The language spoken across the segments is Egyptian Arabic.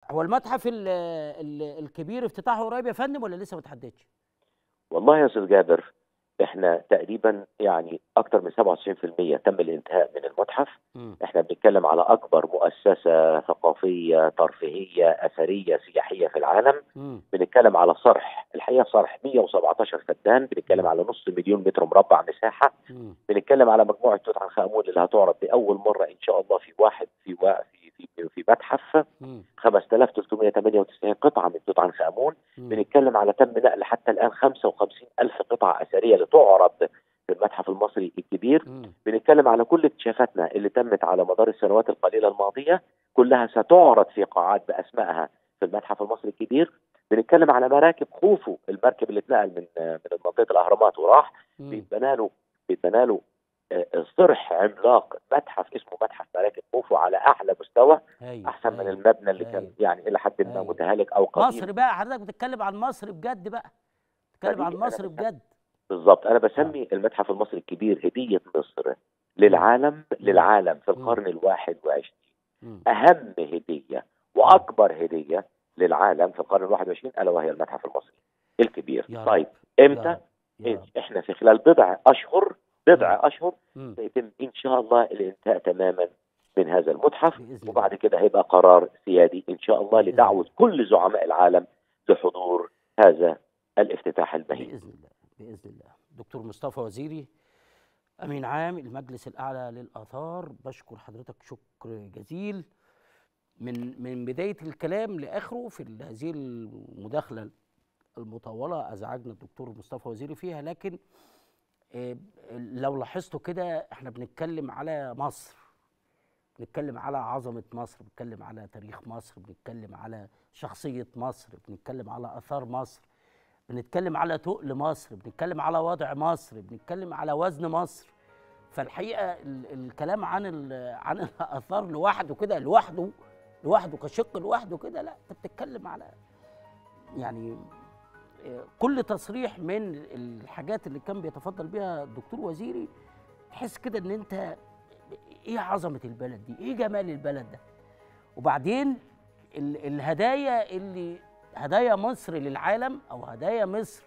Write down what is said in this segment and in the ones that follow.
هو المتحف ال ال الكبير افتتاحه قريب يا فندم ولا لسه ما اتحددش؟ والله يا استاذ جابر احنا تقريبا يعني اكثر من 97% تم الانتهاء من المتحف مم. احنا بنتكلم على اكبر مؤسسه ثقافيه ترفيهيه اثريه سياحيه في العالم مم. بنتكلم على صرح الحقيقه صرح 117 فدان بنتكلم على نص مليون متر مربع مساحه مم. بنتكلم على مجموعه توت عنخ امون اللي هتعرض لاول مره ان شاء الله في واحد في وا- في في, في متحف مم. 5398 قطعه من توت عنخ امون مم. بنتكلم على تم نقل حتى الان 55 الف قطعه اثريه لتعرض في المتحف المصري الكبير مم. بنتكلم على كل اكتشافاتنا اللي تمت على مدار السنوات القليله الماضيه كلها ستعرض في قاعات باسمائها في المتحف المصري الكبير بنتكلم على مراكب خوفو المركب اللي اتنقل من من منطقه الاهرامات وراح مم. بيتبنى له بيتبنى له آه، صرح عملاق متحف اسمه متحف مراكب خوفو على اعلى مستوى هايل، احسن من هايل. المبنى اللي هايل. كان يعني الى حد ما هايل. متهالك او قديم مصر بقى حضرتك بتتكلم عن مصر بجد بقى بتتكلم حبيبي، عن أنا مصر بس- بجد بالظبط انا بسمي المتحف المصري الكبير هديه مصر للعالم للعالم في القرن الواحد وعشرين مم. اهم هديه واكبر هديه للعالم في القرن الواحد وعشرين الا وهي المتحف المصري الكبير يا رب. طيب يا امتى رب، يا رب. احنا في خلال بضع اشهر بضع اشهر مم. سيتم ان شاء الله الانتهاء تماما من هذا المتحف بإذن الله. وبعد كده هيبقى قرار سيادي ان شاء الله بإذن لدعوه كل زعماء العالم لحضور هذا الافتتاح البهيج باذن الله باذن الله دكتور مصطفى وزيري امين عام المجلس الاعلى للاثار بشكر حضرتك شكر جزيل من من بدايه الكلام لاخره في ال- هذه المداخله المطوله ازعجنا الدكتور مصطفى وزيري فيها لكن آه، لو لاحظتوا كده احنا بنتكلم على مصر بنتكلم على عظمه مصر بنتكلم على تاريخ مصر بنتكلم على شخصيه مصر بنتكلم على اثار مصر بنتكلم على تقل مصر بنتكلم على وضع مصر بنتكلم على وزن مصر فالحقيقه ال- الكلام عن ال- عن الاثار لوحده كده لوحده لوحده كشق لوحده كده لا انت بتتكلم على يعني آه، كل تصريح من الحاجات اللي كان بيتفضل بيها الدكتور وزيري تحس كده ان انت ايه عظمه البلد دي ايه جمال البلد ده وبعدين ال- الهدايا اللي هدايا مصر للعالم او هدايا مصر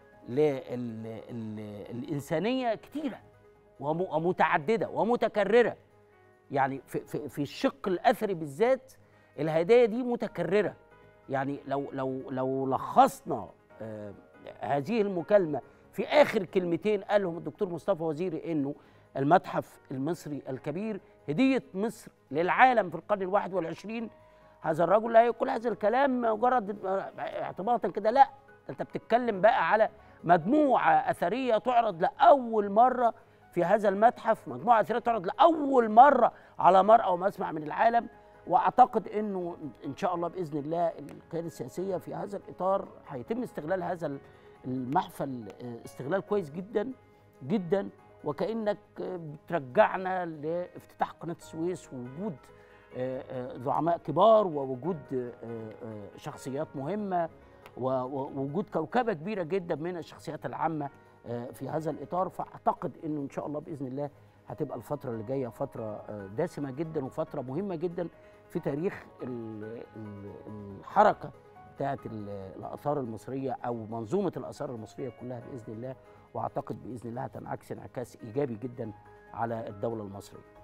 للإنسانية كتيرة وم- ومتعددة ومتكررة يعني في, في, في الشق الأثري بالذات الهدايا دي متكررة يعني لو لو لو لخصنا آه هذه المكالمة في آخر كلمتين قالهم الدكتور مصطفى وزيري إنه المتحف المصري الكبير هدية مصر للعالم في القرن الواحد والعشرين هذا الرجل لا يقول هذا الكلام مجرد اعتباطا كده لا انت بتتكلم بقى على مجموعة أثرية تعرض لأول مرة في هذا المتحف مجموعة أثرية تعرض لأول مرة على مرأى ومسمع من العالم واعتقد انه ان شاء الله باذن الله القياده السياسيه في هذا الاطار هيتم استغلال هذا المحفل استغلال كويس جدا جدا وكانك بترجعنا لافتتاح قناه السويس ووجود زعماء كبار ووجود شخصيات مهمه ووجود كوكبه كبيره جدا من الشخصيات العامه في هذا الاطار فاعتقد انه ان شاء الله باذن الله هتبقى الفتره اللي جايه فتره دسمه جدا وفتره مهمه جدا في تاريخ الحركه بتاعت الاثار المصريه او منظومه الاثار المصريه كلها باذن الله واعتقد باذن الله هتنعكس انعكاس ايجابي جدا على الدوله المصريه